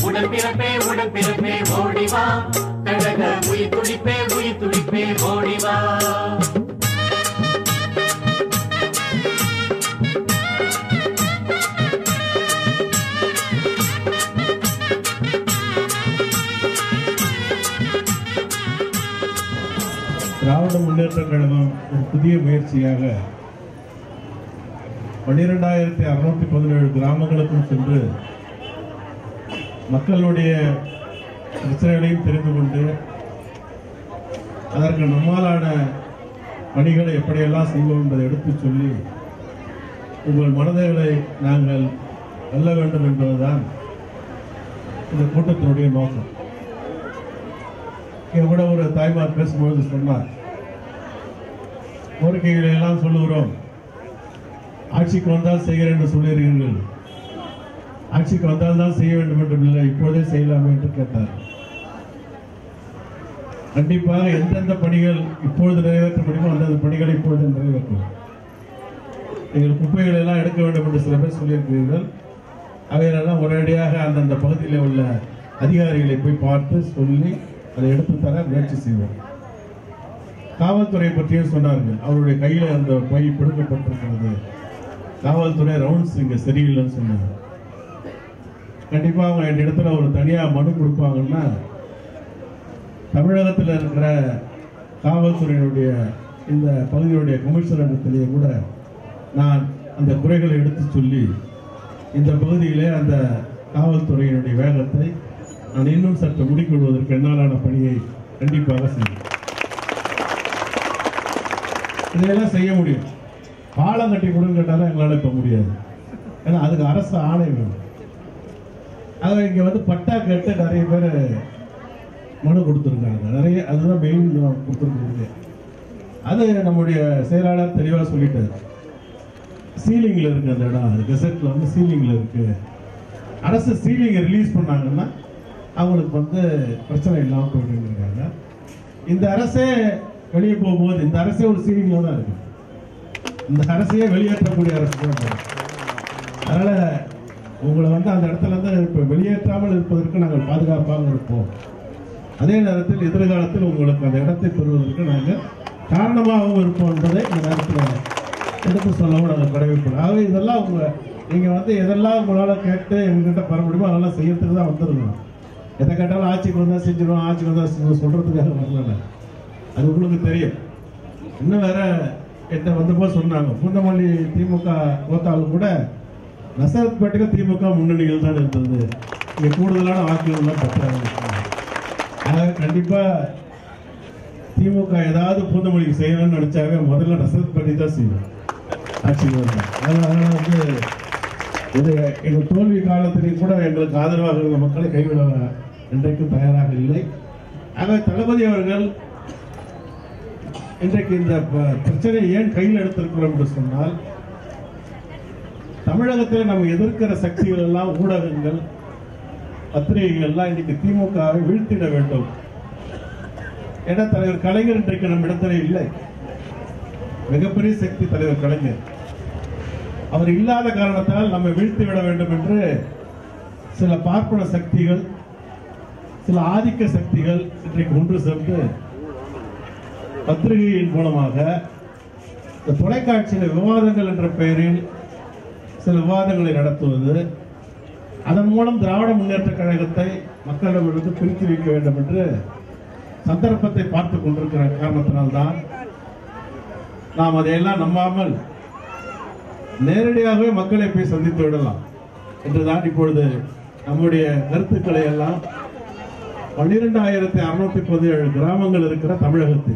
உடன்பிறப்பே உடன்பிறப்பே ஓடிவா கழக உயிர் துடிப்பே உயிர் துடிப்பே ஓடிவா திராவிட முன்னேற்ற கழகம் ஒரு புதிய முயற்சியாக பன்னிரெண்டாயிரத்தி அறுநூத்தி பதினேழு கிராமங்களுக்கும் சென்று மக்களுடைய பிரச்சனைகளையும் தெரிந்து கொண்டு அதற்கு நம்மாலான பணிகளை எப்படியெல்லாம் செய்வோம் என்பதை எடுத்துச் சொல்லி உங்கள் மனதைகளை நாங்கள் வெல்ல வேண்டும் என்பதுதான் இந்த கூட்டத்தினுடைய நோக்கம் இங்க கூட ஒரு தாய்மார் பேசும்பொழுது சொன்னார் கோரிக்கைகளை எல்லாம் சொல்லுகிறோம் ஆட்சிக்கு வந்தால் செய்கிறேன் என்று சொல்லுகிறீர்கள் ஆட்சிக்கு வந்தால் தான் செய்ய வேண்டும் என்று இல்லை இப்பொழுதே செய்யலாமே என்று கேட்டார் கண்டிப்பாக எந்தெந்த பணிகள் இப்பொழுது நிறைவேற்ற முடியுமோ அந்தந்த பணிகளை இப்பொழுது நிறைவேற்றும் நீங்கள் குப்பைகளை எல்லாம் எடுக்க வேண்டும் என்று சில பேர் சொல்லியிருக்கிறீர்கள் அவைகளெல்லாம் உடனடியாக அந்தந்த பகுதியில் உள்ள அதிகாரிகளை போய் பார்த்து சொல்லி அதை எடுத்து தர முயற்சி செய்வோம் காவல்துறை பற்றியும் சொன்னார்கள் அவருடைய கையில் அந்த பை பிடுங்கப்பட்டிருக்கிறது காவல்துறை ரவுண்ட்ஸ் இங்க சரியில்லைன்னு சொன்னாங்க கண்டிப்பா அவங்க என் இடத்துல ஒரு தனியா மனு கொடுப்பாங்கன்னா தமிழகத்தில் இருக்கிற காவல்துறையினுடைய இந்த பகுதியுடைய கமிஷனர் இடத்திலேயே கூட நான் அந்த குறைகளை எடுத்து சொல்லி இந்த பகுதியிலே அந்த காவல்துறையினுடைய வேகத்தை நான் இன்னும் சற்று முடிக்கொள்வதற்கு என்னாலான பணியை கண்டிப்பாக செய்வேன் இதையெல்லாம் செய்ய முடியும் பாலம் கட்டி கொடுன்னு கேட்டாலும் எங்களால் இப்போ முடியாது ஏன்னா அதுக்கு அரசு ஆணை வேணும் ஆக இங்க வந்து பட்டா கேட்டு நிறைய பேர் மனு கொடுத்துருக்காங்க நிறைய அதுதான் மெயின் கொடுத்துருக்குறது அது நம்முடைய செயலாளர் தெளிவாக சொல்லிட்டாரு சீலிங்ல இருக்கு அந்த இடம் அது கெசட்ல வந்து சீலிங்ல இருக்கு அரசு சீலிங்கை ரிலீஸ் பண்ணாங்கன்னா அவங்களுக்கு வந்து பிரச்சனை இல்லாமல் போயிட்டு இந்த அரசே வெளியே போகும்போது இந்த அரசே ஒரு சீலிங்ல தான் இருக்கு இந்த அரசையே வெளியேற்றக்கூடிய அரசு தான் இது. அதனால உங்களை வந்து அந்த இடத்துல இருந்து இப்ப வெளியேற்றாமல் இருப்பதற்கு நாங்கள் பாதுகாப்பாக இருப்போம் அதே நேரத்தில் எதிர்காலத்தில் உங்களுக்கு அந்த இடத்தை பெறுவதற்கு நாங்கள் காரணமாகவும் இருப்போம் என்பதை இந்த நேரத்தில் எடுத்து சொல்லவும் நாங்கள் கடமைப்படும் ஆகவே இதெல்லாம் உங்க நீங்க வந்து எதெல்லாம் உங்களால கேட்டு எங்ககிட்ட பெற முடியுமோ அதெல்லாம் செய்யறதுக்கு தான் வந்துருக்கணும் எதை கேட்டாலும் ஆட்சிக்கு வந்தா செஞ்சிடும் ஆட்சிக்கு வந்தா செஞ்சிடும் சொல்றதுக்காக வரல அது உங்களுக்கு தெரியும் இன்னும் வேற என்கிட்ட வந்தப்போ சொன்னாங்க பூந்தமல்லி திமுக கோத்தாலும் கூட நசரத்பேட்டைக்கு திமுக முன்னணிகள் தான் இருந்தது இங்க கூடுதலான வாக்குகள்லாம் பெற்றாங்க ஆக கண்டிப்பா திமுக ஏதாவது பூந்தமல்லிக்கு செய்யணும்னு நினைச்சாவே முதல்ல நசரத்பேட்டை தான் செய்யும் ஆட்சிக்கு வந்தா அதனால அதனால வந்து இது எங்க தோல்வி காலத்திலையும் கூட எங்களுக்கு ஆதரவாக இருந்த மக்களை கைவிட இன்றைக்கும் தயாராக இல்லை ஆக தளபதி அவர்கள் இன்றைக்கு இந்த ப- பிரச்சனையை ஏன் கையில் எடுத்திருக்கிறோம் என்று சொன்னால் தமிழகத்தில் நம்ம எதிர்க்கிற சக்திகள் எல்லாம் ஊடகங்கள் பத்திரிகைகள் எல்லாம் இன்னைக்கு திமுகவை வீழ்த்திட வேண்டும் ஏன்னா தலைவர் கலைஞர் இன்றைக்கு நம்ம இடத்துல இல்லை மிகப்பெரிய சக்தி தலைவர் கலைஞர் அவர் இல்லாத காரணத்தால் நம்மை வீழ்த்தி விட வேண்டும் என்று சில பார்ப்பன சக்திகள் சில ஆதிக்க சக்திகள் இன்றைக்கு ஒன்று சேர்ந்து பத்திரிகையின் மூலமாக இந்த தொலைக்காட்சியில விவாதங்கள் என்ற பெயரில் சில விவாதங்களை நடத்துவது அதன் மூலம் திராவிட முன்னேற்ற கழகத்தை மக்களிடமிருந்து பிரித்து வைக்க வேண்டும் என்று சந்தர்ப்பத்தை பார்த்துக் கொண்டிருக்கிற காரணத்தினால்தான் நாம் அதையெல்லாம் நம்பாமல் நேரடியாகவே மக்களை போய் சந்தித்து விடலாம் என்றுதான் இப்பொழுது நம்முடைய கருத்துக்களை எல்லாம் பன்னிரெண்டாயிரத்தி அறுநூத்தி பதினேழு கிராமங்கள் இருக்கிற தமிழகத்தில்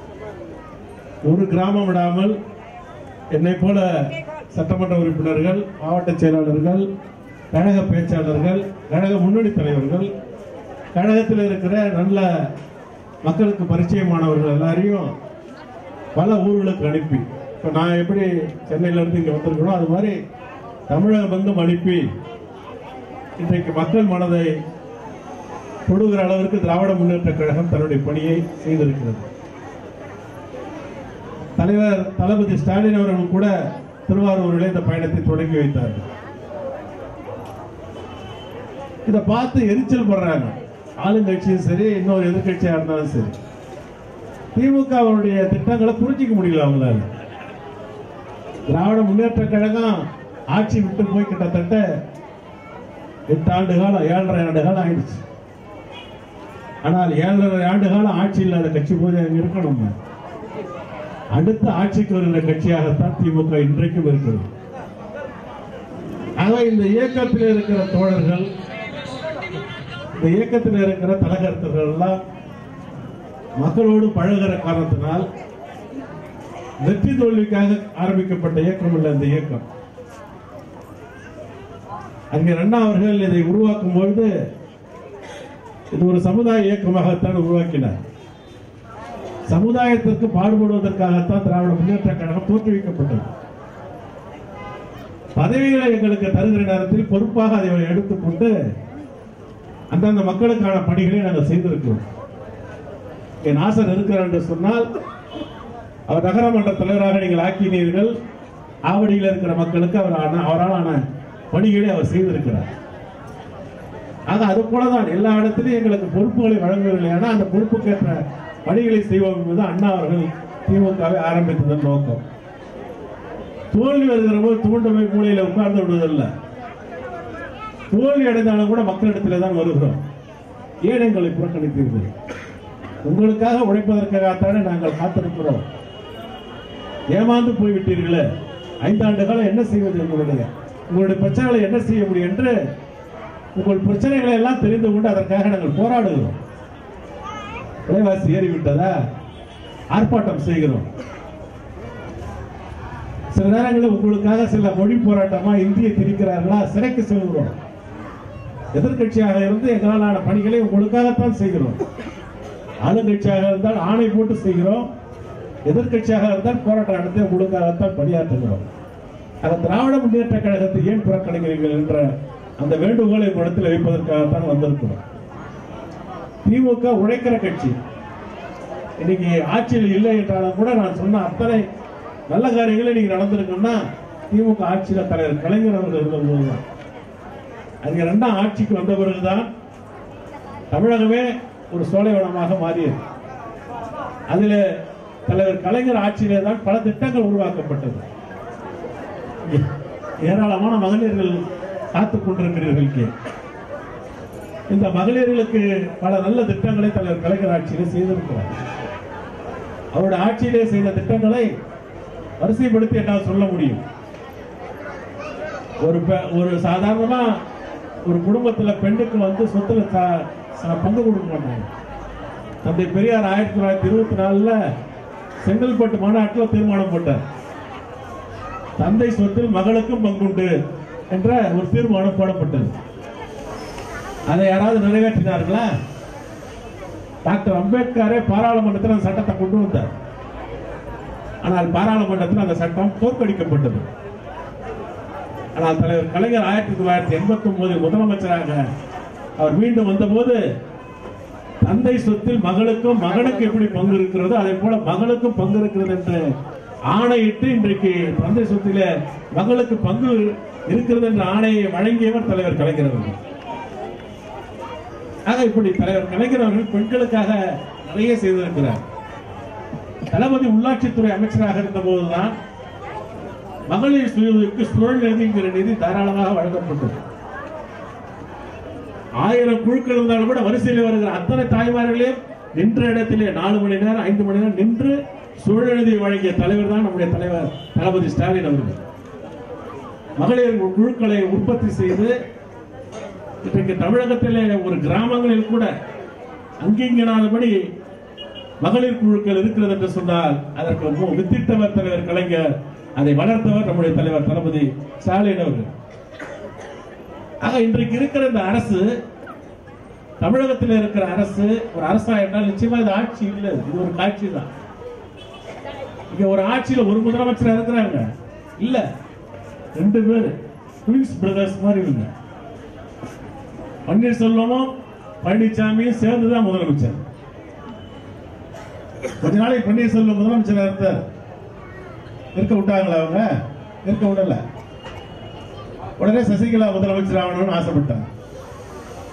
ஒரு கிராமம் விடாமல் என்னை போல சட்டமன்ற உறுப்பினர்கள் மாவட்ட செயலாளர்கள் கழக பேச்சாளர்கள் கழக முன்னணி தலைவர்கள் கழகத்தில் இருக்கிற நல்ல மக்களுக்கு பரிச்சயமானவர்கள் எல்லாரையும் பல ஊர்களுக்கு அனுப்பி இப்போ நான் எப்படி சென்னையில இருந்து இங்க வந்திருக்கணும் அது மாதிரி தமிழகம் வந்து அனுப்பி இன்றைக்கு மக்கள் மனதை தொடுகிற அளவிற்கு திராவிட முன்னேற்ற கழகம் தன்னுடைய பணியை செய்திருக்கிறது தலைவர் தளபதி ஸ்டாலின் அவர்கள் கூட திருவாரூரிலே இந்த பயணத்தை தொடங்கி வைத்தார்கள் இதை பார்த்து எரிச்சல் படுறாங்க ஆளுங்கட்சியும் சரி இன்னொரு எதிர்கட்சியா இருந்தாலும் சரி திமுக அவருடைய திட்டங்களை புரிஞ்சிக்க முடியல அவங்களால திராவிட முன்னேற்ற கழகம் ஆட்சி விட்டு போய் கிட்டத்தட்ட எட்டு ஆண்டு காலம் ஏழரை ஆண்டு காலம் ஆயிடுச்சு ஆனால் ஏழரை ஆண்டு காலம் ஆட்சி இல்லாத கட்சி போது அங்க இருக்கணும் அடுத்த ஆட்சிக்கு வருகிற கட்சியாகத்தான் திமுக இன்றைக்கும் இருக்கிறது ஆக இந்த இயக்கத்தில் இருக்கிற தோழர்கள் இந்த இயக்கத்தில் இருக்கிற தலைகருத்துகள் எல்லாம் மக்களோடு பழகுற காரணத்தினால் வெற்றி தோல்விக்காக ஆரம்பிக்கப்பட்ட இயக்கம் இல்ல இந்த இயக்கம் அங்கே அண்ணா அவர்கள் இதை உருவாக்கும் பொழுது இது ஒரு சமுதாய இயக்கமாகத்தான் உருவாக்கினார் சமுதாயத்திற்கு பாடுபடுவதற்காகத்தான் திராவிட முன்னேற்ற கழகம் தோற்றுவிக்கப்பட்டது பதவிகளை எங்களுக்கு தருகிற நேரத்தில் பொறுப்பாக அதை எடுத்துக்கொண்டு அந்தந்த மக்களுக்கான பணிகளை நாங்கள் செய்திருக்கிறோம் என் நாசர் இருக்கிறார் என்று சொன்னால் அவர் நகரமன்ற தலைவராக நீங்கள் ஆக்கினீர்கள் ஆவடியில் இருக்கிற மக்களுக்கு அவர் ஆன- அவரால் ஆன பணிகளை அவர் செய்திருக்கிறார் ஆக அது போலதான் எல்லா இடத்திலும் எங்களுக்கு பொறுப்புகளை வழங்கவில்லை ஆனால் அந்த பொறுப்புக்கேற்ற பணிகளை செய்வோம் என்பது அண்ணா அவர்கள் திமுகவை ஆரம்பித்ததன் நோக்கம் தோல்வி வருகிற போது தூண்டமை மூலையில உட்கார்ந்து விடுவதில்லை தோல்வி அடைந்தாலும் கூட மக்களிடத்திலே தான் வருகிறோம் ஏன் எங்களை புறக்கணித்தீர்கள் உங்களுக்காக உழைப்பதற்காகத்தானே நாங்கள் காத்திருக்கிறோம் ஏமாந்து போய்விட்டீர்களே ஐந்தாண்டு காலம் என்ன செய்வது எங்களுடைய உங்களுடைய பிரச்சனைகளை என்ன செய்ய முடியும் என்று உங்கள் பிரச்சனைகளை எல்லாம் தெரிந்து கொண்டு அதற்காக நாங்கள் போராடுகிறோம் விலைவாசி ஏறிவிட்டதா ஆர்ப்பாட்டம் செய்கிறோம் சில நேரங்களில் உங்களுக்காக சில மொழி போராட்டமா இந்தியை திணிக்கிறார்களா சிறைக்கு செல்கிறோம் எதிர்க்கட்சியாக இருந்து எங்களாலான பணிகளை உங்களுக்காகத்தான் செய்கிறோம் ஆளுங்கட்சியாக இருந்தால் ஆணை போட்டு செய்கிறோம் எதிர்க்கட்சியாக இருந்தால் போராட்டம் நடத்தி உங்களுக்காகத்தான் பணியாற்றுகிறோம் அந்த திராவிட முன்னேற்ற கழகத்தை ஏன் புறக்கணிக்கிறீர்கள் என்ற அந்த வேண்டுகோளை இடத்தில் வைப்பதற்காகத்தான் வந்திருக்கிறோம் திமுக உழைக்கிற கட்சி இன்னைக்கு ஆட்சியில் இல்லை என்றாலும் கூட நான் சொன்ன அத்தனை நல்ல காரியங்கள் இன்னைக்கு நடந்திருக்குன்னா திமுக ஆட்சியில தலைவர் கலைஞர் அவர்கள் இருந்தபோதுதான் அங்க ரெண்டாம் ஆட்சிக்கு வந்த பிறகுதான் தமிழகமே ஒரு சோலைவனமாக மாறியது அதில் தலைவர் கலைஞர் ஆட்சியிலே தான் பல திட்டங்கள் உருவாக்கப்பட்டது ஏ- ஏராளமான மகளிர்கள் காத்துக் கொண்டிருக்கிறீர்கள் இங்கே. இந்த மகளிர்களுக்கு பல நல்ல திட்டங்களை தலைவர் கலைஞர் ஆட்சியிலே செய்திருக்கிறார் அவருடைய ஆட்சியிலே செய்த திட்டங்களை வரிசைப்படுத்தி என்னால் சொல்ல முடியும் ஒரு பெ- ஒரு சாதாரணமா ஒரு குடும்பத்துல பெண்ணுக்கு வந்து சொத்துல ச- ச- பங்கு கொடுக்க மாட்டாங்க தந்தை பெரியார் ஆயிரத்தி தொள்ளாயிரத்தி இருபத்தி நாலுல செங்கல்பட்டு மாநாட்டில் தீர்மானம் போட்டார் தந்தை சொத்தில் மகளுக்கும் பங்குண்டு என்ற ஒரு தீர்மானம் போடப்பட்டது அதை யாராவது நிறைவேற்றினார்களா டாக்டர் அம்பேத்கரே பாராளுமன்றத்தில் அந்த சட்டத்தை கொண்டு வந்தார் ஆனால் பாராளுமன்றத்தில் அந்த சட்டம் தோற்கடிக்கப்பட்டது ஆனால் தலைவர் கலைஞர் ஆயிரத்தி தொள்ளாயிரத்தி எண்பத்தி ஒன்பதில் முதலமைச்சராக அவர் மீண்டும் வந்தபோது தந்தை சொத்தில் மகளுக்கும் மகனுக்கு எப்படி பங்கு இருக்கிறதோ அதே போல மகளுக்கும் பங்கு இருக்கிறது என்று ஆணையிட்டு இன்றைக்கு தந்தை சொத்தில மகளுக்கு பங்கு இருக்கிறது என்ற ஆணையை வழங்கியவர் தலைவர் கலைஞர் அவர்கள் ஆக இப்படி தலைவர் கலைஞர் அவர்கள் பெண்களுக்காக நிறைய செய்திருக்கிறார் தளபதி உள்ளாட்சித்துறை அமைச்சராக இருந்த போதுதான் மகளிர் சுயவுக்கு சுழல் நிதிங்கிற நிதி தாராளமாக வழங்கப்பட்டது ஆயிரம் குழுக்கள் இருந்தாலும் கூட வரிசையில் வருகிற அத்தனை தாய்மார்களையும் நின்ற இடத்திலே நாலு மணி நேரம் ஐந்து மணி நேரம் நின்று சுழல் நிதி வழங்கிய தலைவர் தான் நம்முடைய தலைவர் தளபதி ஸ்டாலின் அவர்கள் மகளிர் குழுக்களை உற்பத்தி செய்து இன்றைக்கு தமிழகத்திலே ஒரு கிராமங்களில் கூட அங்கிங்கனாதபடி மகளிர் குழுக்கள் இருக்கிறது என்று சொன்னால் அதற்கு மு- வித்திட்டவர் தலைவர் கலைஞர் அதை வளர்த்தவர் நம்முடைய தலைவர் தளபதி ஸ்டாலின் அவர்கள் ஆக இன்றைக்கு இருக்கிற இந்த அரசு தமிழகத்தில் இருக்கிற அரசு ஒரு அரசா என்றால் நிச்சயமா இது ஆட்சி இல்லை இது ஒரு காட்சி தான் இங்க ஒரு ஆட்சியில ஒரு முதலமைச்சர் இருக்கிறாங்க இல்ல ரெண்டு பேர் ட்வின்ஸ் பிரதர்ஸ் மாதிரி இவங்க பன்னீர்செல்வமும் பழனிசாமியும் சேர்ந்துதான் முதலமைச்சர் கொஞ்ச நாளைக்கு பன்னீர்செல்வம் முதலமைச்சரா இருந்தார் இருக்க விட்டாங்களா அவங்க இருக்க விடல உடனே சசிகலா முதலமைச்சர் ஆகணும்னு ஆசைப்பட்டாங்க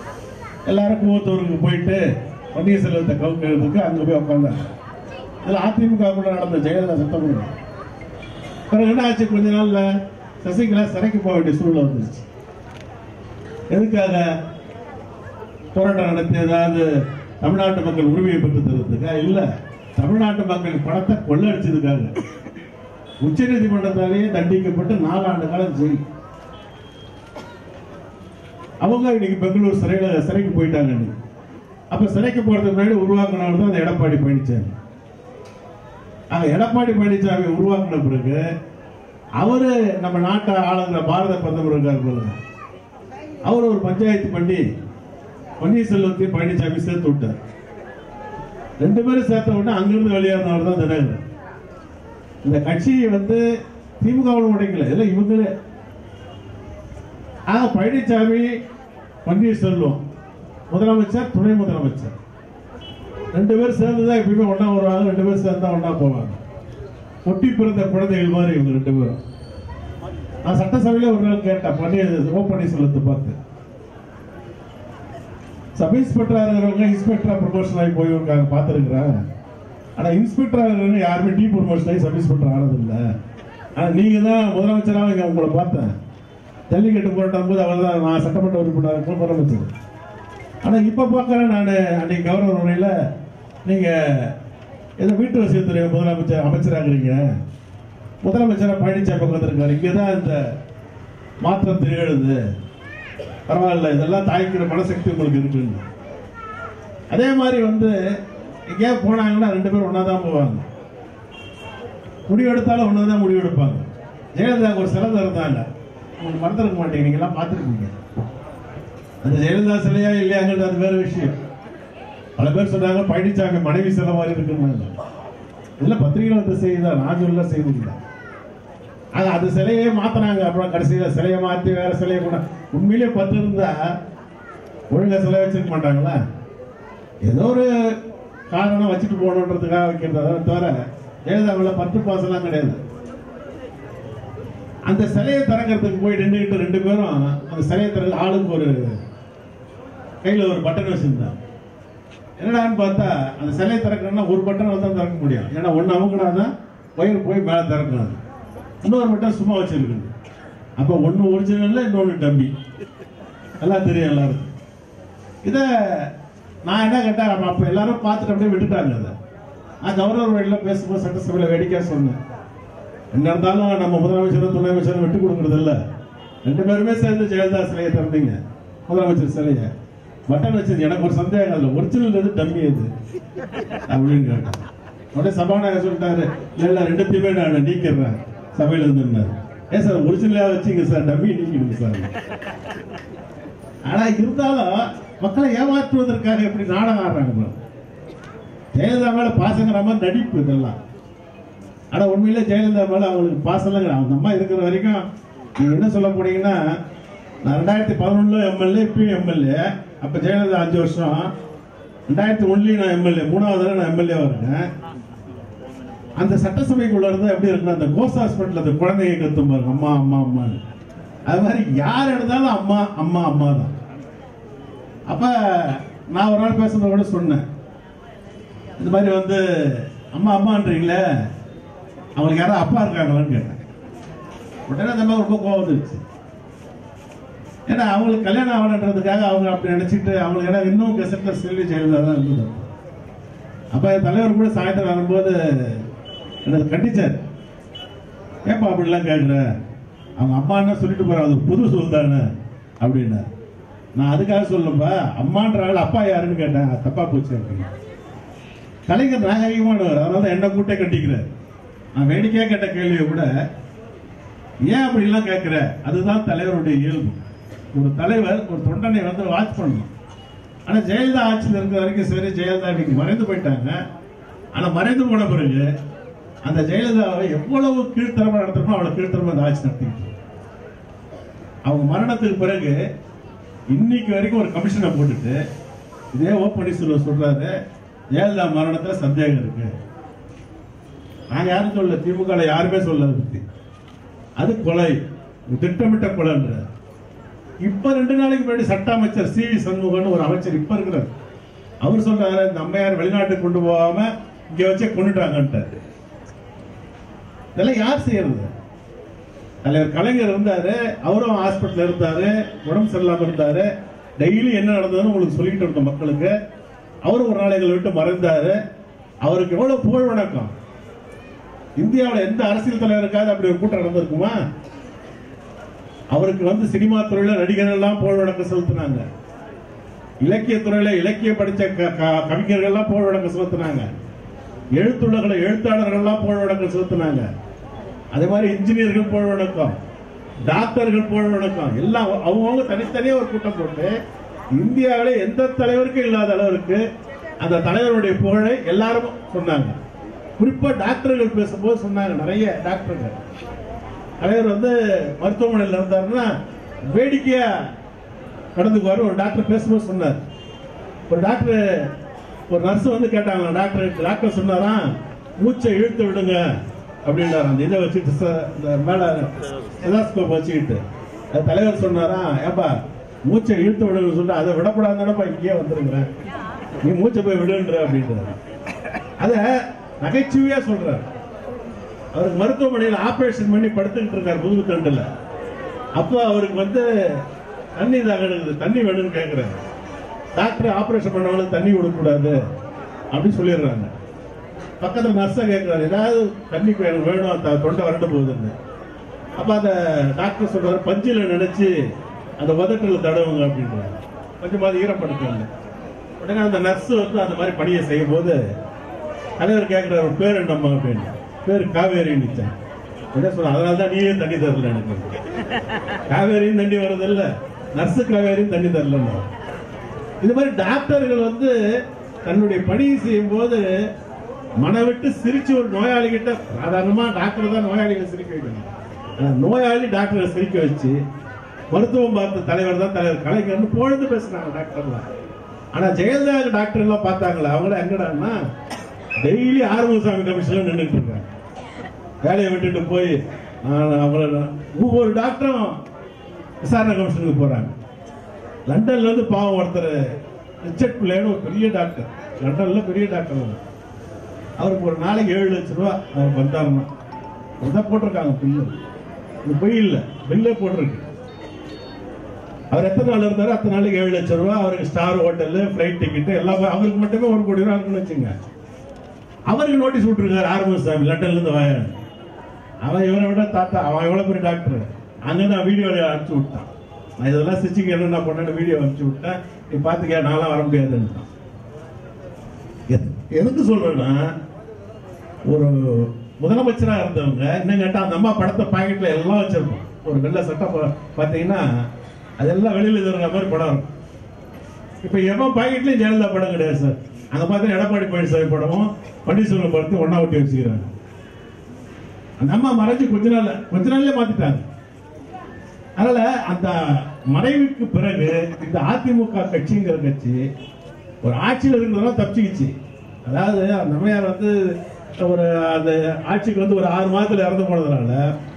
எல்லாரும் கூவத்தூருக்கு போயிட்டு பன்னீர்செல்வத்தை கவுக்கிறதுக்கு அங்கே போய் உட்காந்தாங்க இதில் அதிமுக கூட நடந்த ஜெயலலிதா சட்டம் கூட பிறகு என்ன ஆச்சு கொஞ்ச நாள்ல சசிகலா சிறைக்கு போக வேண்டிய சூழ்நிலை வந்துருச்சு எதுக்காக போராட்டம் நடத்தி ஏதாவது தமிழ்நாட்டு மக்கள் உரிமையை பெற்று தருவதுக்கா இல்ல தமிழ்நாட்டு மக்கள் பணத்தை கொள்ளடிச்சதுக்காக உச்ச நீதிமன்றத்தாலேயே தண்டிக்கப்பட்டு நாலாண்டு காலம் ஜெயில் அவங்க இன்னைக்கு பெங்களூர் சிறையில சிறைக்கு போயிட்டாங்க இன்னைக்கு. அப்ப சிறைக்கு போறதுக்கு முன்னாடி உருவாக்குனவர் தான் அந்த எடப்பாடி பழனிசாமி ஆக எடப்பாடி பழனிசாமி உருவாக்கின பிறகு அவரு நம்ம நாட்டை ஆளுங்கிற பாரத பிரதமர் இருக்கார் பாருங்க அவர் ஒரு பஞ்சாயத்து பண்ணி பன்னீர்செல்வத்தையும் பழனிசாமி சேர்த்து விட்டார் ரெண்டு பேரும் சேர்த்த உடனே அங்கிருந்து வெளியேறினவர் தான் தினகரன் இந்த கட்சியை வந்து திமுகவில் உடைக்கல இல்லை இவங்களே ஆக பழனிசாமி பன்னீர்செல்வம் முதலமைச்சர் துணை முதலமைச்சர் ரெண்டு பேரும் சேர்ந்து தான் எப்பயுமே ஒண்ணா வருவாங்க ரெண்டு பேரும் சேர்ந்து தான் ஒண்ணா போவாங்க ஒட்டி பிறந்த குழந்தைகள் மாதிரி இவங்க ரெண்டு பேரும் நான் சட்டசபையில ஒரு நாள் கேட்டேன் பன்னீர் ஓ பன்னீர்செல்வத்தை பார்த்து சப் இன்ஸ்பெக்டரா இருக்கிறவங்க இன்ஸ்பெக்டரா ப்ரொமோஷன் ஆகி போயிருக்காங்க பார்த்துருக்குறேன் ஆனா இன்ஸ்பெக்டரா இருக்கிறவங்க யாருமே டீ ப்ரொமோஷன் ஆகி சப் இன்ஸ்பெக்டர் ஆனது இல்ல ஆனா நீங்க தான் முதலமைச்சராக இங்க உங்களை பார்த்தேன் ஜல்லிக்கட்டு போராட்டம் போது அவர் தான் நான் சட்டமன்ற உறுப்பினர் இருக்கும் முதலமைச்சர் ஆனா இப்ப பார்க்கறேன் நான் அன்னைக்கு கவர்னர் உரையில நீங்க ஏதோ வீட்டு வசதித்துறை முதலமைச்சர் அமைச்சராகிறீங்க முதலமைச்சரா பழனிசாமி உட்காந்துருக்காரு இங்கதான் இந்த மாற்றம் திகழுது பரவாயில்ல இதெல்லாம் தாய்க்கிற மனசக்தி உங்களுக்கு இருக்குன்னு அதே மாதிரி வந்து எங்கேயா போனாங்கன்னா ரெண்டு பேரும் ஒண்ணா தான் போவாங்க முடிவு எடுத்தாலும் ஒண்ணா தான் முடிவு எடுப்பாங்க ஜெயலலிதா ஒரு சிலை இருந்தாங்க உங்களுக்கு மறந்துருக்க மாட்டீங்க நீங்க எல்லாம் பார்த்துருக்கீங்க அந்த ஜெயலலிதா சிலையா இல்லையாங்கிறது அது வேற விஷயம் பல பேர் சொன்னாங்க பழனிசாமி மனைவி சிலை மாதிரி இருக்குன்னு இதெல்லாம் பத்திரிகையில் வந்த செய்தி தான் நான் சொல்ல செய்தி இல்லை ஆனா அந்த சிலையே மாத்தினாங்க அப்புறம் கடைசியில சிலையை மாத்தி வேற சிலையை கூட உண்மையிலேயே பத்து இருந்தா ஒழுங்கா சிலை வச்சிருக்க மாட்டாங்களா ஏதோ ஒரு காரணம் வச்சுட்டு போகணுன்றதுக்காக வைக்கிறத தவிர ஜெயலலிதாவில் பத்து பாசெல்லாம் கிடையாது அந்த சிலையை திறக்கிறதுக்கு போய் நின்றுக்கிட்டு ரெண்டு பேரும் அந்த சிலையை திறக்க ஆளுக்கு ஒரு கையில ஒரு பட்டன் வச்சிருந்தாங்க என்னடான்னு பார்த்தா அந்த சிலையை திறக்கணும்னா ஒரு பட்டன் வந்து திறக்க முடியும் ஏன்னா ஒன்னு அமுக்கினாதான் ஒயர் போய் மேலே திறக்கணும் இன்னொரு பட்டன் சும்மா வச்சிருக்கணும் அப்ப ஒன்னு ஒரிஜினல் இன்னொன்னு டம்மி எல்லாம் தெரியும் எல்லாருக்கும் இத நான் என்ன கேட்டேன் அப்ப அப்ப எல்லாரும் பார்த்துட்டு அப்படியே விட்டுட்டாங்க அதை நான் கவர்னர் வழியில் பேசும்போது சட்டசபையில் வேடிக்கையா சொன்னேன் என்ன இருந்தாலும் நம்ம முதலமைச்சரும் துணை அமைச்சரும் விட்டு கொடுக்கறது இல்ல ரெண்டு பேருமே சேர்ந்து ஜெயலலிதா சிலையை திறந்தீங்க முதலமைச்சர் சிலையை பட்டன் வச்சது எனக்கு ஒரு சந்தேகம் அதுல ஒரிஜினல் எது டம்மி எது அப்படின்னு கேட்டேன் உடனே சபாநாயகர் சொல்லிட்டாரு இல்ல இல்ல ரெண்டுத்தையுமே நான் நீக்கிறேன் சபையில இருந்துன்னாரு ஏன் சார் ஒரிஜினலா வச்சுங்க சார் டம்மி நீக்கிடுங்க சார் ஆனா இருந்தாலும் மக்களை ஏமாற்றுவதற்காக எப்படி நாடகம் ஆடுறாங்க பாருங்க. ஜெயலலிதா மேல பாசங்கிற மாதிரி நடிப்பு இதெல்லாம் ஆனா உண்மையிலே ஜெயலலிதா மேல அவங்களுக்கு பாசம்லாம் கிடையாது. அந்த அம்மா இருக்கிற வரைக்கும் நீங்க என்ன சொல்ல போனீங்கன்னா நான் ரெண்டாயிரத்தி பதினொன்னுல எம்எல்ஏ இப்பயும் எம்எல்ஏ அப்ப ஜெயலலிதா அஞ்சு வருஷம் ரெண்டாயிரத்தி ஒன்னுலயும் நான் எம்எல்ஏ மூணாவது தடவை நான் எம்எல்ஏ இருக்கேன் அந்த சட்டசபைக்குள்ள இருந்தா எப்படி இருக்குன்னா அந்த கோஸ் ஹாஸ்பிட்டல் அந்த குழந்தைங்க கத்தும் பாருங்க அம்மா அம்மா அம்மான்னு அது மாதிரி யார் எடுத்தாலும் அம்மா அம்மா அம்மா தான் அப்ப நான் ஒரு நாள் பேசுறத கூட சொன்னேன் இந்த மாதிரி வந்து அம்மா அம்மான்றீங்களே அவங்களுக்கு யாராவது அப்பா இருக்காங்களான்னு கேட்டேன் உடனே அந்த மாதிரி ரொம்ப கோவம் வந்துருச்சு ஏன்னா அவங்களுக்கு கல்யாணம் ஆகணுன்றதுக்காக அவங்க அப்படி நினைச்சிட்டு அவங்களுக்கு ஏன்னா இன்னும் கெசட்ல செல்வி ஜெயலலிதா தான் இருந்தது அப்ப என் தலைவர் கூட சாயந்தரம் வரும்போது எனக்கு கண்டிச்சார் ஏப்பா அப்படிலாம் கேட்குற அவங்க அம்மா என்ன சொல்லிட்டு போறாங்க அது புது சொல் தானே அப்படின்னா நான் அதுக்காக சொல்லப்பா அம்மான்றாங்க அப்பா யாருன்னு கேட்டேன் அது தப்பா போச்சு அப்படின்னு கலைஞர் நாகரிகமானவர் அதனால தான் என்ன கூட்டே கட்டிக்கிறார் நான் வேடிக்கையா கேட்ட கேள்வியை கூட ஏன் அப்படிலாம் கேட்கிற அதுதான் தலைவருடைய இயல்பு ஒரு தலைவர் ஒரு தொண்டனை வந்து வாட்ச் பண்ணணும் ஆனா ஜெயலலிதா ஆட்சியில் இருக்கிற வரைக்கும் சரி ஜெயலலிதா இன்னைக்கு மறைந்து போயிட்டாங்க ஆனா மறைந்து போன பிறகு அந்த ஜெயலலிதாவை எவ்வளவு கீழ்த்தரமா நடத்தணுமோ அவ்வளவு கீழ்த்தரமா அந்த ஆட்சி நடத்திட்டு இருக்கு. அவங்க மரணத்துக்கு பிறகு இன்னைக்கு வரைக்கும் ஒரு கமிஷனை போட்டுட்டு இதே ஓ பன்னீர்செல்வம் சொல்றாரு ஜெயலலிதா மரணத்துல சந்தேகம் இருக்கு நான் யாரும் சொல்ல திமுக யாருமே சொல்ல அதை பத்தி அது கொலை திட்டமிட்ட கொலைன்ற இப்ப ரெண்டு நாளைக்கு முன்னாடி சட்ட அமைச்சர் சி வி சண்முகம்னு ஒரு அமைச்சர் இப்ப இருக்கிறார் அவர் சொல்றாரு இந்த அம்மையார் வெளிநாட்டுக்கு கொண்டு போகாம இங்க வச்சே கொண்டுட்டாங்கன்ட்டார் இதெல்லாம் யார் செய்யறது தலைவர் கலைஞர் இருந்தாரு அவரும் ஹாஸ்பிட்டல் இருந்தாரு உடம்பு சரியில்லாம இருந்தாரு டெய்லி என்ன நடந்ததுன்னு உங்களுக்கு சொல்லிட்டு இருந்தோம் மக்களுக்கு அவரும் ஒரு நாள் எங்களை விட்டு மறைந்தாரு அவருக்கு எவ்வளவு புகழ் வணக்கம் இந்தியாவுல எந்த அரசியல் தலைவருக்காவது அப்படி ஒரு கூட்டம் நடந்திருக்குமா அவருக்கு வந்து சினிமா துறையில நடிகர்கள் எல்லாம் புகழ் வணக்கம் செலுத்தினாங்க இலக்கிய துறையில இலக்கியம் படிச்ச க- க- கவிஞர்கள் எல்லாம் புகழ் வணக்கம் செலுத்தினாங்க எழுத்துள்ளகளை எழுத்தாளர்கள் எல்லாம் புகழ் வணக்கம் செலுத்தினாங்க அதே மாதிரி இன்ஜினியர்கள் புகழ் வணக்கம் டாக்டர்கள் புகழ் வணக்கம் எல்லாம் அவங்கவுங்க தனித்தனியா ஒரு கூட்டம் போட்டு இந்தியாவில எந்த தலைவருக்கும் இல்லாத அளவிற்கு அந்த தலைவருடைய புகழை எல்லாரும் சொன்னாங்க குறிப்பா டாக்டர்கள் பேசும்போது சொன்னாங்க நிறைய டாக்டர்கள் தலைவர் வந்து மருத்துவமனையில் இருந்தாருன்னா வேடிக்கையா கடந்துக்குவாரு ஒரு டாக்டர் பேசும்போது சொன்னார் ஒரு டாக்டர் ஒரு நர்ஸ் வந்து கேட்டாங்க டாக்டர் டாக்டர் சொன்னாராம் மூச்சை இழுத்து விடுங்க அப்படின்னாரு அந்த இதை வச்சுட்டு ச- இந்த மேல ஸ்டெதாஸ்கோப் வச்சுக்கிட்டு அது தலைவர் சொன்னாராம் ஏப்பா மூச்சை இழுத்து விடுன்னு சொல்லிட்டு அதை விடக்கூடாதுதானப்பா இங்கேயே வந்துருக்கிறேன் நீ மூச்சை போய் விடுன்ற அப்படின்றாரு அத நகைச்சுவையா சொல்றாரு அவருக்கு மருத்துவமனையில் ஆபரேஷன் பண்ணி படுத்துக்கிட்டு இருக்காரு முதுகுத்தண்டுல அப்போ அவருக்கு வந்து தண்ணி தாகிறது தண்ணி வேணும்னு கேட்கிறாரு டாக்டர் ஆபரேஷன் பண்ணவங்களுக்கு தண்ணி கொடுக்கக்கூடாது அப்படின்னு சொல்லிடுறாங்க பக்கத்துல நர்ஸை கேட்கிறாரு ஏதாவது தண்ணி எனக்கு வேணும் த- தொண்டை வறண்டு போகுதுன்னு அப்ப அந்த டாக்டர் சொல்றாரு பஞ்சில நினைச்சு அந்த உதட்டில் தடவுங்க அப்படின்றாரு கொஞ்சமாவது ஈரப்படுத்துவாங்க உடனே அந்த நர்ஸ் வந்து அந்த மாதிரி பணியை செய்யும் போது தலைவர் கேட்கிறாரு "உன் பேர் என்னம்மா அப்படின்னு பேர் காவேரி நிச்சயம் உடனே சொல்ல அதனால தான் நீயே தண்ணி தரல எனக்கு காவேரியும் தண்ணி வர்றது இல்ல நர்ஸு காவேரியும் தண்ணி தரல இது மாதிரி டாக்டர்கள் வந்து தன்னுடைய பணியை செய்யும் போது மனவிட்டு சிரிச்சு ஒரு நோயாளி கிட்ட சாதாரணமா டாக்டர் தான் நோயாளிகளை சிரிக்க வைக்கணும் ஆனா நோயாளி டாக்டரை சிரிக்க வச்சு மருத்துவம் பார்த்த தலைவர் தான் தலைவர் கலைஞர்னு பொழுது பேசுனாங்க டாக்டர்லாம் ஆனா ஜெயலலிதா டாக்டர் எல்லாம் பார்த்தாங்களா அவங்கள எங்கடான்னா டெய்லி ஆறுமுகசாமி கமிஷன்ல நின்றுட்டு இருக்காங்க வேலையை விட்டுட்டு போய் நான் அவங்கள ஒவ்வொரு டாக்டரும் விசாரணை கமிஷனுக்கு போறாங்க லண்டன்ல இருந்து பாவம் ஒருத்தர் ரிச்சர்ட் பிள்ளைன்னு ஒரு பெரிய டாக்டர் லண்டன்ல பெரிய டாக்டர் அவர். அவருக்கு ஒரு நாளைக்கு ஏழு லட்சம் ரூபா அவருக்கு வந்தாருன்னா இதான் போட்டிருக்காங்க பில்லு இது பொய் இல்லை பில்லே போட்டிருக்கு அவர் எத்தனை நாள் இருந்தாரோ அத்தனை நாளைக்கு ஏழு லட்சம் ரூபா அவருக்கு ஸ்டார் ஹோட்டல் ஃபிளைட் டிக்கெட் எல்லாம் அவருக்கு மட்டுமே ஒரு கோடி ரூபா இருக்குன்னு வச்சுங்க அவருக்கு நோட்டீஸ் விட்டுருக்காரு ஆறுமுகசாமி லண்டன்ல இருந்து வாயாரு அவன் இவனை விட தாத்தா அவன் எவ்வளவு பெரிய டாக்டர் அங்க நான் வீடியோ அனுப்பிச்சு விட்டான் நான் இதெல்லாம் ஸ்டிச்சிங் என்ன பண்ணேன்னு வீடியோ அனுப்பிச்சு விட்டேன் நீ பாத்துக்க நான்லாம் வர முடியாதுன்னுட்டான் எது- எதுக்கு சொல்றேன்னா ஒரு முதலமைச்சரா இருந்தவங்க இன்னும் கேட்டா அந்த அம்மா படத்தை பாக்கெட்ல எல்லாம் வச்சிருப்போம் ஒரு வெள்ளை சட்டை பா- பாத்தீங்கன்னா அதெல்லாம் வெளியில இருக்கிற மாதிரி படம் இருக்கும் இப்ப எவன் பாக்கெட்லயும் ஜெயலலிதா படம் கிடையாது சார் அங்க பார்த்தா எடப்பாடி பழனிசாமி படமும் பன்னீர்செல்வம் படத்தையும் ஒண்ணா ஒட்டி வச்சுக்கிறாங்க அந்த அம்மா மறைஞ்சு கொஞ்ச நாள்ல கொஞ்ச நாள்லயே மாத்திட்டாங்க அதனால அந்த மறைவுக்கு பிறகு இந்த அதிமுக கட்சிங்கிற கட்சி ஒரு ஆட்சியில் இருந்ததெல்லாம் தப்பிச்சுக்கிச்சு அதாவது அந்த அம்மையார் வந்து ஒரு அந்த ஆட்சிக்கு வந்து ஒரு ஆறு மாதத்துல இறந்து போனதுனால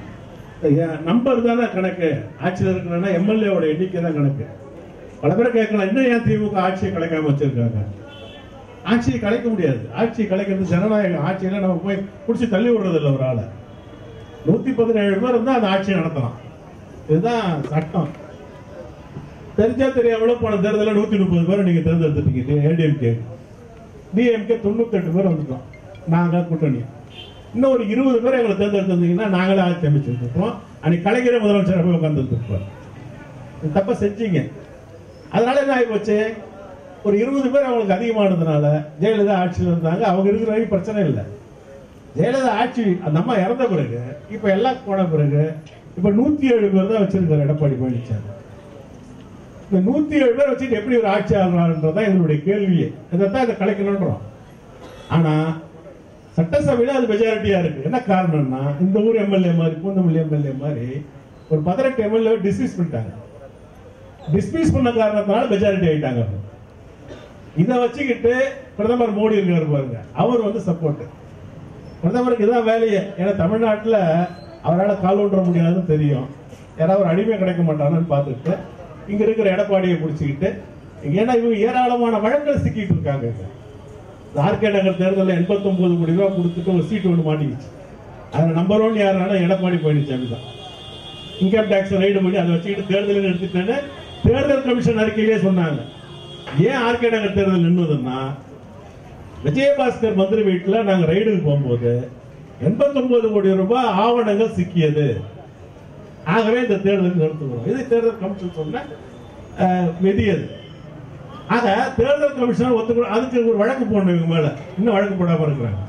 நம்பர் தானே கணக்கு ஆட்சியில் இருக்கணும்னா எம்எல்ஏவோட எண்ணிக்கை தான் கணக்கு பல பேர் கேட்கலாம் இன்னும் ஏன் திமுக ஆட்சியை கலைக்காம வச்சிருக்காங்க ஆட்சியை கலைக்க முடியாது ஆட்சியை கலைக்கிறது ஜனநாயக ஆட்சியில நம்ம போய் பிடிச்சி தள்ளி விடுறது இல்லை ஒரு ஆளை நூத்தி பதினேழு பேர் இருந்தா அந்த ஆட்சியை நடத்தலாம் இதுதான் சட்டம் தெரிஞ்சா தெரியாமல போன தேர்தலில் நூத்தி முப்பது பேர் நீங்க தேர்ந்தெடுத்துட்டீங்க ஏடிஎம்கே டிஎம்கே தொண்ணூத்தி எட்டு பேர் வந்துட்டோம் நாங்க கூட்டணி இன்னும் ஒரு இருபது பேர் எங்களை தேர்ந்தெடுத்திருந்தீங்கன்னா நாங்களே ஆட்சி அமைச்சிருப்போம் அன்னைக்கு கலைஞரே முதலமைச்சர் போய் உட்கார்ந்துருப்போம் இது தப்பா செஞ்சீங்க அதனால என்ன ஆகி போச்சு ஒரு இருபது பேர் அவங்களுக்கு அதிகமானதுனால ஜெயலலிதா ஆட்சியில் இருந்தாங்க அவங்க இருக்கிற வரைக்கும் பிரச்சனை இல்லை ஜெயலலிதா ஆட்சி அந்த அம்மா இறந்த பிறகு இப்ப எல்லாம் போன பிறகு இப்ப நூத்தி ஏழு பேர் தான் வச்சிருக்காரு எடப்பாடி பழனிசாமி இந்த நூத்தி ஏழு பேர் வச்சுட்டு எப்படி ஒரு ஆட்சி ஆகலாம்ன்றதான் எங்களுடைய கேள்வியே இதைத்தான் இதை கலைக்கணும்ன்றோம் ஆனா சட்டசபையில அது மெஜாரிட்டியா இருக்கு என்ன காரணம்னா இந்த ஊர் எம்எல்ஏ மாதிரி பூந்தமல்லி எம்எல்ஏ மாதிரி ஒரு பதினெட்டு எம்எல்ஏ டிஸ்மிஸ் பண்ணிட்டாங்க டிஸ்மிஸ் பண்ண காரணத்தினால மெஜாரிட்டி ஆயிட்டாங்க இதை வச்சுக்கிட்டு பிரதமர் மோடி இருக்காரு பாருங்க அவர் வந்து சப்போர்ட் பிரதமருக்கு இதான் வேலையே ஏன்னா தமிழ்நாட்டுல அவரால் கால் ஊன்ற முடியாதுன்னு தெரியும் யாராவது ஒரு அடிமை கிடைக்க மாட்டாங்கன்னு பார்த்துட்டு இங்க இருக்கிற எடப்பாடியை பிடிச்சிக்கிட்டு ஏன்னா இவங்க ஏராளமான வழங்கல் சிக்கிட்டு இருக்காங்க இங்க. இந்த ஆர்கே நகர் தேர்தலில் 89 கோடி ரூபாய் கொடுத்துட்டு ஒரு சீட்டு ஒன்று மாட்டிக்கிச்சு அதில் நம்பர் ஒன் யாருன்னா எடப்பாடி பழனிசாமி தான் இன்கம் டேக்ஸ் ரைடு பண்ணி அதை வச்சுக்கிட்டு தேர்தலில் நிறுத்திட்டேன்னு தேர்தல் கமிஷன் அறிக்கையிலே சொன்னாங்க ஏன் ஆர்கே நகர் தேர்தல் நின்றுதுன்னா விஜயபாஸ்கர் மந்திரி வீட்டில் நாங்கள் ரைடுக்கு போகும்போது 89 கோடி ரூபாய் ஆவணங்கள் சிக்கியது ஆகவே இந்த தேர்தல் நிறுத்துகிறோம் இது தேர்தல் கமிஷன் சொன்ன அஹ், விதி அது ஆக தேர்தல் கமிஷனர் ஒத்துக்கணும் அதுக்கு ஒரு வழக்கு போடணும் இவங்க மேல இன்னும் வழக்கு போடாம இருக்கிறாங்க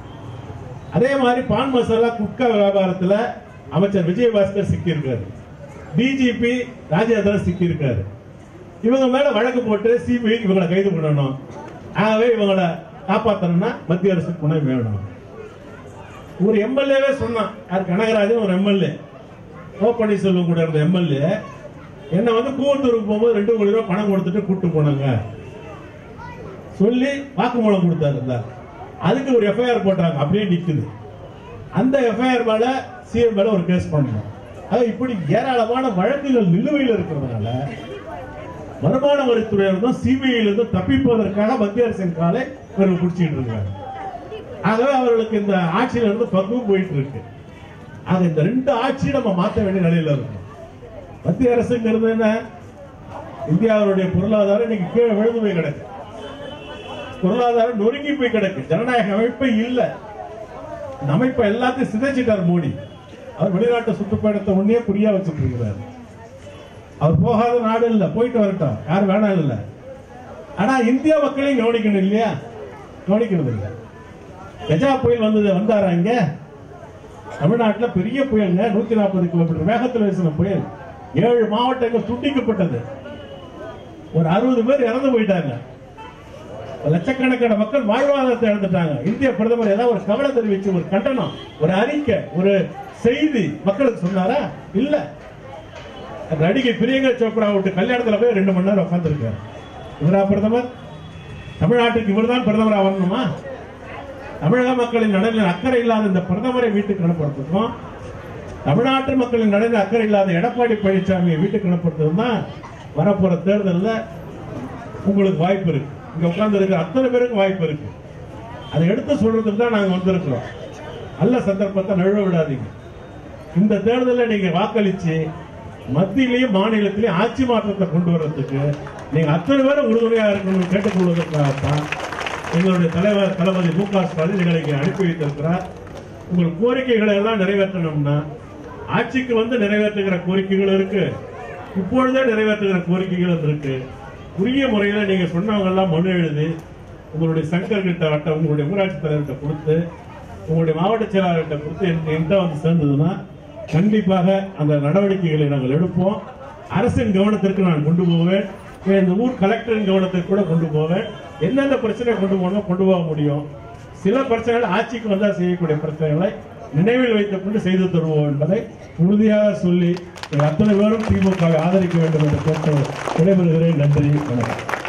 அதே மாதிரி பான் மசாலா குட்கா வியாபாரத்துல அமைச்சர் விஜயபாஸ்கர் சிக்கியிருக்காரு டிஜிபி ராஜேந்திரன் சிக்கியிருக்காரு இவங்க மேல வழக்கு போட்டு சிபிஐ இவங்களை கைது பண்ணணும் ஆகவே இவங்களை காப்பாத்தணும்னா மத்திய அரசு துணை வேணும் ஒரு எம்எல்ஏவே சொன்னான் யார் கனகராஜன் ஒரு எம்எல்ஏ ஓ பன்னீர்செல்வம் கூட இருந்த எம்எல்ஏ என்னை வந்து கூவத்தூருக்கு போகும்போது ரெண்டு கோடி ரூபாய் பணம் கொடுத்துட்டு கூட்டு போனாங்க சொல்லி வாக்குமூலம் கொடுத்தாரு இந்த அதுக்கு ஒரு எஃப்ஐஆர் போட்டாங்க அப்படியே நிக்குது அந்த எஃப்ஐஆர் மேல சிஎம் மேல ஒரு கேஸ் பண்ணணும் அது இப்படி ஏராளமான வழக்குகள் நிலுவையில் இருக்கிறதுனால வருமான வரித்துறையிலிருந்தும் சிபிஐயிலிருந்தும் தப்பிப்பதற்காக மத்திய அரசின் காலை இவர்கள் பிடிச்சிட்டு இருக்காங்க ஆகவே அவர்களுக்கு இந்த ஆட்சியில இருந்து பக்குவம் போயிட்டு இருக்கு ஆக இந்த ரெண்டு ஆட்சியை நம்ம மாற்ற வேண்டிய நிலையில இருக்கோம் மத்திய அரசுங்கிறது என்ன இந்தியாவுடைய பொருளாதாரம் இன்னைக்கு கீழே விழுந்து போய் கிடக்கு பொருளாதாரம் நொறுங்கி போய் கிடக்கு ஜனநாயக அமைப்பே இல்ல இந்த அமைப்பை எல்லாத்தையும் சிதைச்சிட்டார் மோடி அவர் வெளிநாட்டு சுற்றுப்பயணத்தை ஒன்னே புரியா வச்சுட்டு இருக்கிறார் அவர் போகாத நாடு இல்ல போயிட்டு வரட்டும் யாரும் வேணாம் இல்ல ஆனா இந்திய மக்களையும் கவனிக்கணும் இல்லையா கவனிக்கிறது இல்ல கஜா புயல் வந்தது வந்தாரா இங்க தமிழ்நாட்டுல பெரிய புயல்ங்க நூத்தி நாற்பது கிலோமீட்டர் வேகத்தில் வீசின புயல் ஏழு மாவட்டங்கள் துண்டிக்கப்பட்டது ஒரு அறுபது பேர் இறந்து போயிட்டாங்க லட்சக்கணக்கான மக்கள் வாழ்வாதாரத்தை இழந்துட்டாங்க இந்திய பிரதமர் ஏதாவது ஒரு கவலை தெரிவிச்சு ஒரு கண்டனம் ஒரு அறிக்கை ஒரு செய்தி மக்களுக்கு சொன்னாரா இல்ல நடிகை பிரியங்கா சோப்ரா விட்டு கல்யாணத்துல போய் ரெண்டு மணி நேரம் உட்கார்ந்துருக்காரு இவரா பிரதமர் தமிழ்நாட்டுக்கு இவர்தான் பிரதமரா வரணுமா தமிழக மக்களின் நலனில் அக்கறை இல்லாத இந்த பிரதமரை வீட்டுக்கு அனுப்புறதுக்கும் தமிழ்நாட்டு மக்களின் நலனில் அக்கறை இல்லாத எடப்பாடி பழனிசாமியை வீட்டுக்கு அனுப்புறதுக்கும் தான் வரப்போற தேர்தலில் உங்களுக்கு வாய்ப்பு இருக்கு இங்க உட்கார்ந்து இருக்கிற அத்தனை பேருக்கு வாய்ப்பு இருக்கு அதை எடுத்து சொல்றதுக்கு தான் நாங்க வந்திருக்கிறோம் நல்ல சந்தர்ப்பத்தை நழுவ விடாதீங்க இந்த தேர்தலில் நீங்க வாக்களிச்சு மத்தியிலையும் மாநிலத்திலையும் ஆட்சி மாற்றத்தை கொண்டு வர்றதுக்கு நீங்க அத்தனை பேரும் உறுதுணையா இருக்கணும்னு கேட்டுக்கொள்வதற்காகத்தான் எங்களுடைய தலைவர் தளபதி மு க ஸ்டாலின் எங்களை இங்கே அனுப்பி வைத்திருக்கிறார் உங்கள் கோரிக்கைகளை எல்லாம் நிறைவேற்றணும்னா ஆட்சிக்கு வந்து நிறைவேற்றுகிற கோரிக்கைகள் இருக்கு இப்பொழுதே நிறைவேற்றுகிற கோரிக்கைகள் இருக்கு உரிய முறையில நீங்க சொன்னவங்க எல்லாம் மனு எழுதி உங்களுடைய சங்கர் கிட்ட அட்டை உங்களுடைய ஊராட்சி தலைவர்கிட்ட கொடுத்து உங்களுடைய மாவட்ட செயலாளர்கிட்ட கொடுத்து என்- என்கிட்ட வந்து சேர்ந்ததுன்னா கண்டிப்பாக அந்த நடவடிக்கைகளை நாங்கள் எடுப்போம் அரசின் கவனத்திற்கு நான் கொண்டு போவேன் இந்த ஊர் கலெக்டரின் கவனத்திற்கு கூட கொண்டு போவேன் எந்தெந்த பிரச்சனை கொண்டு போகணும் கொண்டு போக முடியும் சில பிரச்சனைகள் ஆட்சிக்கு வந்தால் செய்யக்கூடிய பிரச்சனைகளை நினைவில் வைத்துக் கொண்டு செய்து தருவோம் என்பதை உறுதியாக சொல்லி அத்தனை பேரும் திமுகவை ஆதரிக்க வேண்டும் என்று கேட்டு விடைபெறுகிறேன் நன்றி வணக்கம்